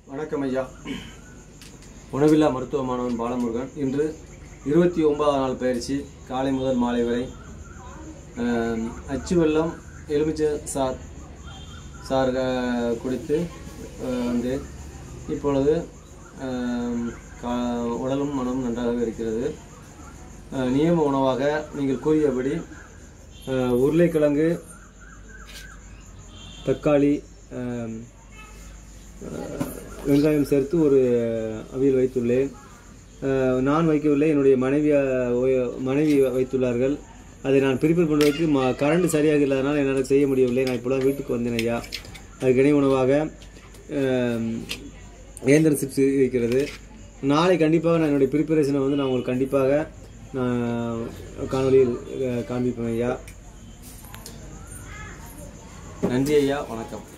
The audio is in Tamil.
வணக்கம் ஐயா உணவில்லா மருத்துவ மாணவன் பாலமுருகன் இன்று இருபத்தி ஒன்பதாம் நாள் பயிற்சி காலை முதல் மாலை வரை ஆம், அச்சு வெல்லம் எலுமிச்சை சார் சார் அஹ், குடித்து அஹ், வந்தேன் இப்பொழுது ஆம், கா- உடலும் மனமும் நன்றாக இருக்கிறது அஹ், நியம உணவாக நீங்கள் கூறியபடி அஹ், உருளைக்கிழங்கு தக்காளி ஆம், அஹ், வெங்காயம் சேர்த்து ஒரு அவியல் வைத்துள்ளேன் அஹ், நான் வைக்கவில்லை என்னுடைய மனைவி அஹ், ஒ- மனைவி வைத்துள்ளார்கள் அதை நான் ப்ரிப்பேர் பண்ணுவதற்கு ம கரண்ட் சரியாக இல்லாதனால் என்னால் செய்ய முடியவில்லை நான் இப்போலாம் வீட்டுக்கு வந்தேன் ஐயா அதுக்கு இணை உணவாக ஆம், இயந்திர சிப்ஸ் இருக்கிறது நாளை கண்டிப்பாக நான் என்னுடைய ப்ரிப்பரேஷனை வந்து நான் உங்களுக்கு கண்டிப்பாக நான் காணொலியில் அஹ், காண்பிப்பேன் ஐயா நன்றி ஐயா வணக்கம்